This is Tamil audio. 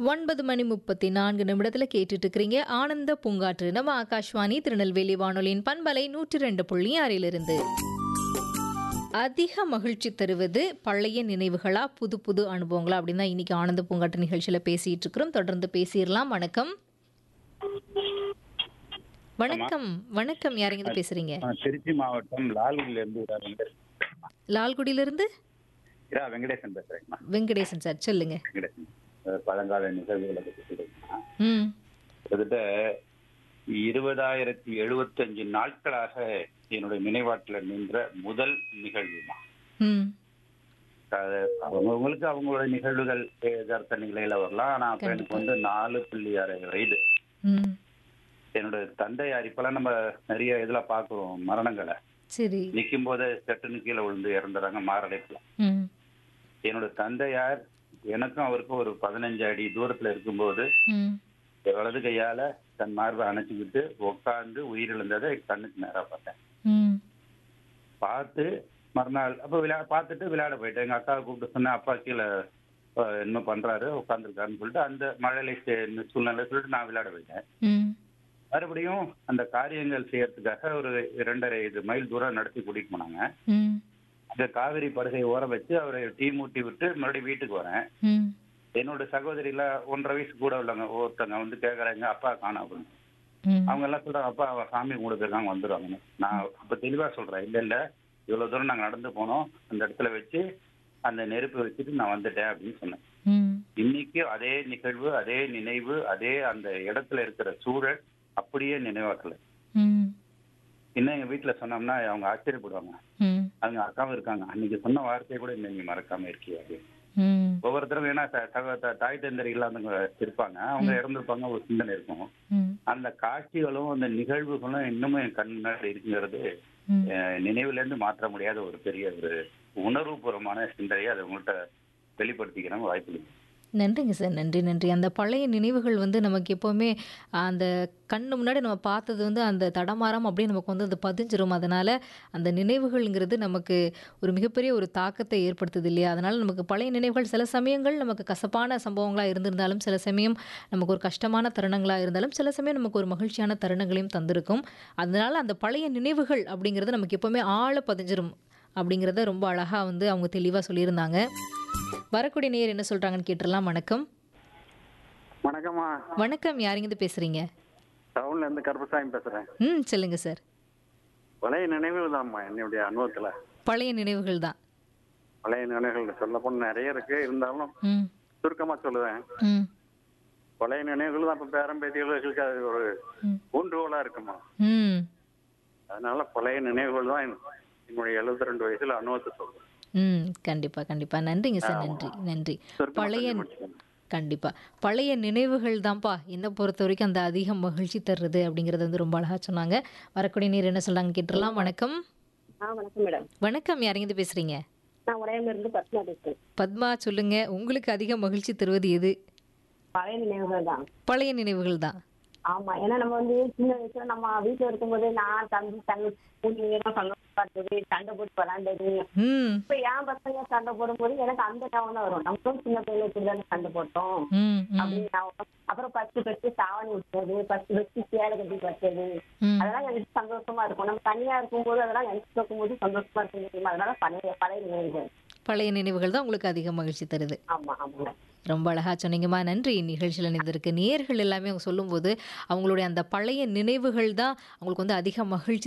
ஒன்பது மணி முப்பத்தி நான்கு நிமிடத்தில் கேட்டுட்டு இருக்கிறீங்க ஆனந்த பூங்காற்று நம்ம ஆகாஷ்வாணி திருநெல்வேலி வானொலியின் பண்பலை நூற்றி ரெண்டு புள்ளி ஆறிலிருந்து அதிக மகிழ்ச்சி தருவது பழைய நினைவுகளா புது புது அனுபவங்களா அப்படின்னு தான் இன்னைக்கு ஆனந்த பூங்காற்று நிகழ்ச்சியில் பேசிட்டு இருக்கிறோம் தொடர்ந்து பேசிடலாம் வணக்கம் வணக்கம் வணக்கம் யாருங்க பேசுறீங்க ஆ, திருச்சி மாவட்டம் லால்குடியில இருந்து இரா வெங்கடேசன் லால்குடியிலிருந்து இரா வெங்கடேசன் பேசுறேங்கம்மா வெங்கடேசன் சார் சொல்லுங்க வெங்கடேசன் அஹ் பழங்கால நிகழ்வுகளை பத்தி சொல்லுங்கம்மா ம் கிட்டத்தட்ட இருபதாயிரத்தி எழுபத்தஞ்சு நாட்களாக என்னுடைய நினைவாட்டில் நின்ற முதல் நிகழ்வுமா ம் அது அவங்கவுங்களுக்கு அவங்களோட நிகழ்வுகள் யதார்த்த நிலையில வரலாம் ஆனா அப்ப எனக்கு வந்து நாலு புள்ளி அரை வயது ம் என்னோட தந்தையார் இப்பெல்லாம் நம்ம நிறைய இதுல பாக்குறோம் மரணங்களை சரி நிக்கும் போதே சட்டுன்னு கீழே விழுந்து இறந்துறாங்க மாரடைப்புல ம் என்னோட தந்தையார் எனக்கும் அவருக்கும் ஒரு பதினஞ்சு அடி தூரத்துல இருக்கும்போது ம் வலது கையால தன் மார்பை அணைச்சிக்கிட்டு உட்கார்ந்து உயிரிழந்ததை கண்ணுக்கு நேரா பார்த்தேன் ம் பார்த்து மறுநாள் அப்ப விளையாட பார்த்துட்டு விளையாட போயிட்டேன் எங்க அக்காவை கூப்பிட்டு சொன்னேன் அப்பா கீழே அஹ், என்ன பண்றாரு உட்காந்துருக்காருன்னு சொல்லிட்டு அந்த மழலை சே- சூழ்நிலை சொல்லிட்டு நான் விளையாட போயிட்டேன் ம் மறுபடியும் அந்த காரியங்கள் செய்யறதுக்காக ஒரு இரண்டரை இது மைல் தூரம் நடத்தி கூட்டிட்டு போனாங்க ம் அந்த காவிரி படுகை ஓரம் வச்சு அவரை டீ மூட்டி விட்டு மறுபடியும் வீட்டுக்கு வரேன் ம் என்னோட சகோதரில ஒன்றரை வயசு கூட உள்ளவங்க ஒருத்தங்க வந்து கேக்குறாங்க அப்பா காணோம் அப்படின்னு ம் அவங்க எல்லாம் சொல்றாங்க அப்பா அவ சாமி கும்பிட போயிருக்காங்க வந்துருவாங்கன்னு நான் அப்ப தெளிவா சொல்றேன் இல்ல இல்ல இவ்வளவு தூரம் நாங்க நடந்து போனோம் அந்த இடத்துல வச்சு அந்த நெருப்பு வச்சுட்டு நான் வந்துட்டேன் அப்படின்னு சொன்னேன் ம் இன்னைக்கு அதே நிகழ்வு அதே நினைவு அதே அந்த இடத்துல இருக்கிற சூழல் அப்படியே நினைவாக்கல ம் இன்னும் எங்க வீட்டுல சொன்னோம்னா அவங்க ஆச்சரியப்படுவாங்க ம் அவங்க அக்காவும் இருக்காங்க அன்னைக்கு சொன்ன வார்த்தையை கூட இன்னைக்கு மறக்காம இருக்கியா அப்படின்னு ம் ஒவ்வொருத்தரும் ஏன்னா த- தக- த- தாய் தந்தர் இல்லாதவங்க இருப்பாங்க அவங்க இறந்துருப்பாங்க ஒரு சிந்தனை இருக்கும் ம் அந்த காட்சிகளும் அந்த நிகழ்வுகளும் இன்னமும் என் கண் முன்னாடி இருக்குங்கிறது ம் அஹ், நினைவுல இருந்து மாற்ற முடியாத ஒரு பெரிய ஒரு உணர்வுபூர்வமான சிந்தனையை அதை உங்கள்கிட்ட வெளிப்படுத்திக்கிறேன் வாய்ப்பு இருக்கு. நன்றிங்க சார் நன்றி நன்றி அந்த பழைய நினைவுகள் வந்து நமக்கு எப்போவுமே அந்த கண்ணு முன்னாடி நம்ம பார்த்தது வந்து அந்த தடமாறாம அப்படியே நமக்கு வந்து அது பதிஞ்சிரும் அதனால் அந்த நினைவுகள்ங்கிறது நமக்கு ஒரு மிகப்பெரிய ஒரு தாக்கத்தை ஏற்படுத்துது இல்லையா அதனால் நமக்கு பழைய நினைவுகள் சில சமயங்கள் நமக்கு கசப்பான சம்பவங்களாக இருந்திருந்தாலும் சில சமயம் நமக்கு ஒரு கஷ்டமான தருணங்களாக இருந்தாலும் சில சமயம் நமக்கு ஒரு மகிழ்ச்சியான தருணங்களையும் தந்திருக்கும் அதனால் அந்த பழைய நினைவுகள் அப்படிங்கிறது நமக்கு எப்போவுமே ஆழ பதிஞ்சிரும் அப்படிங்கிறத ரொம்ப அழகாக வந்து அவங்க தெளிவாக சொல்லியிருந்தாங்க வரக்கூடிய நேயர் என்ன சொல்கிறாங்கன்னு கேட்டுடலாம் வணக்கம் வணக்கம்மா வணக்கம் யாருங்கிருந்து பேசுகிறீங்க டவுன்ல இருந்து கருப்பசாமி பேசுறேன் ம் சொல்லுங்கள் சார் பழைய நினைவுகள் தான்மா என்னுடைய அனுபவத்துல பழைய நினைவுகள் தான் பழைய நினைவுகள் சொல்ல போன நிறைய இருக்கு இருந்தாலும் ம் சுருக்கமா சொல்லுவேன் ம் பழைய நினைவுகள் தான் இப்ப பேரம்பேத்திகளுக்கு அது ஒரு ம். ஊன்றுகோலா இருக்குமா ம் அதனால பழைய நினைவுகள் தான் என்- என்னுடைய எழுபத்தி ரெண்டு வயசுல அனுபவத்தை சொல்றேன் ம் கண்டிப்பாக கண்டிப்பாக நன்றிங்க சார் நன்றி நன்றி சுருக்கமா பழைய சொல்லி முடிச்சுக்கோங்க. கண்டிப்பாக பழைய நினைவுகள் தான்ப்பா என்னை பொறுத்த வரைக்கும் அந்த அதிக மகிழ்ச்சி தருது அப்படிங்கிறது வந்து ரொம்ப அழகாக சொன்னாங்க வரக்கூடிய நீர் என்ன சொல்கிறாங்க கேட்டுடலாம் வணக்கம் ஆ வணக்கம் மேடம் வணக்கம் யாருங்கிருந்து பேசுகிறீங்க நான் உடையாம இருந்து பத்மா பேசுறேன் பத்மா சொல்லுங்க உங்களுக்கு அதிக மகிழ்ச்சி தருவது எது பழைய நினைவுகள் தான் பழைய நினைவுகள் தான் ஆமா ஏன்னா நம்ம வந்து சின்ன வயசுல நம்ம வீட்டுல இருக்கும்போது நான் தம்பி தங்கி மூணு தான் சண்டை பார்த்தது சண்டை போட்டு விளாண்டது ம் இப்ப என் பசங்க சண்டை போடும்போது எனக்கு அந்த ஞாபகம் தான் வரும் நம்மளும் சின்ன பிள்ளைல இப்படிதானே சண்டை போட்டோம் ம் ம் அப்படின்னு ஞாபகம். அப்புறம் பத்து பத்து சாவணி விட்டது பத்து பத்து சேலை கட்டி பட்டது ம் அதெல்லாம் எனக்கு சந்தோஷமா இருக்கும் நம்ம தனியா இருக்கும்போது அதெல்லாம் நினைச்சு பார்க்கும்போது சந்தோஷமா இருக்கும் தெரியுமா அதனால பழைய பழைய நினைவுகள் பழைய நினைவுகள் தான் உங்களுக்கு அதிக மகிழ்ச்சி தருது ஆமா ஆமாங்க ரொம்ப அழகா சொன்னீங்கம்மா நன்றி நிகழ்ச்சியில் நினைந்திருக்கு நேர்கள் எல்லாமே அவங்க சொல்லும்போது அவங்களுடைய அந்த பழைய நினைவுகள் தான் அவங்களுக்கு வந்து அதிக மகிழ்ச்சி